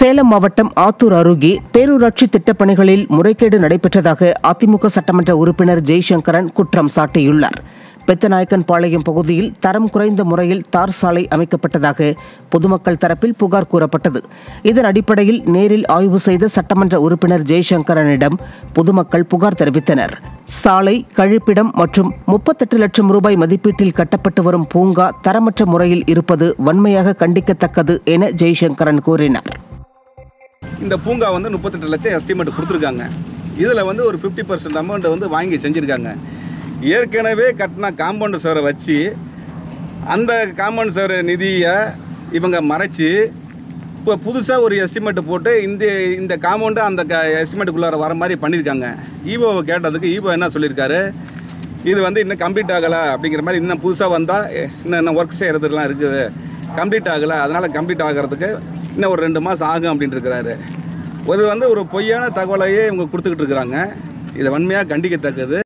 சேலம் மாவட்டம் ஆத்தூர் அருகே பேரூராட்சி திட்டப்பணிகளில் முறைகேடு நடைபெற்றதாக அதிமுக சட்டமன்ற உறுப்பினர் ஜெய்சங்கரன் குற்றம் சாட்டியுள்ளார் பெத்தநாயக்கன் பாளையம் பகுதியில் தரம் குறைந்த முறையில் தார் சாலை அமைக்கப்பட்டதாக பொதுமக்கள் தரப்பில் புகார் கூறப்பட்டது இதன் அடிப்படையில் நேரில் ஆய்வு செய்த சட்டமன்ற உறுப்பினர் ஜெய்சங்கரனிடம் பொதுமக்கள் புகார் தெரிவித்தனர் சாலை கழிப்பிடம் மற்றும் முப்பத்தெட்டு லட்சம் ரூபாய் மதிப்பீட்டில் கட்டப்பட்டு வரும் பூங்கா தரமற்ற முறையில் இருப்பது வன்மையாக கண்டிக்கத்தக்கது என ஜெய்சங்கரன் கூறினார் இந்த பூங்கா வந்து முப்பத்தெட்டு லட்சம் எஸ்டிமேட் கொடுத்துருக்காங்க இதில் வந்து ஒரு ஃபிஃப்டி பர்சன்ட் அமௌண்ட்டை வந்து வாங்கி செஞ்சுருக்காங்க ஏற்கனவே கட்டின காம்பவுண்ட் சுவரை வச்சு அந்த காம்பவுண்ட் சுவர் நிதியை இவங்க மறைச்சி இப்போ புதுசாக ஒரு எஸ்டிமேட் போட்டு இந்த இந்த காம்பவுண்டு அந்த க எஸ்டிமேட்டுக்குள்ளார வர மாதிரி பண்ணியிருக்காங்க ஈவோவை கேட்டதுக்கு ஈவோ என்ன சொல்லியிருக்காரு இது வந்து இன்னும் கம்ப்ளீட் ஆகலை அப்படிங்கிற மாதிரி இன்னும் புதுசாக வந்தால் இன்னும் இன்னும் ஒர்க் செய்கிறதுலாம் இருக்குது கம்ப்ளீட் ஆகலை அதனால் கம்ப்ளீட் ஆகிறதுக்கு இன்னும் ஒரு ரெண்டு மாதம் ஆகும் அப்படின்ட்டு இருக்கிறாரு இது வந்து ஒரு பொய்யான தகவலையே இவங்க கொடுத்துக்கிட்டு இருக்கிறாங்க இதை வன்மையாக கண்டிக்கத்தக்கது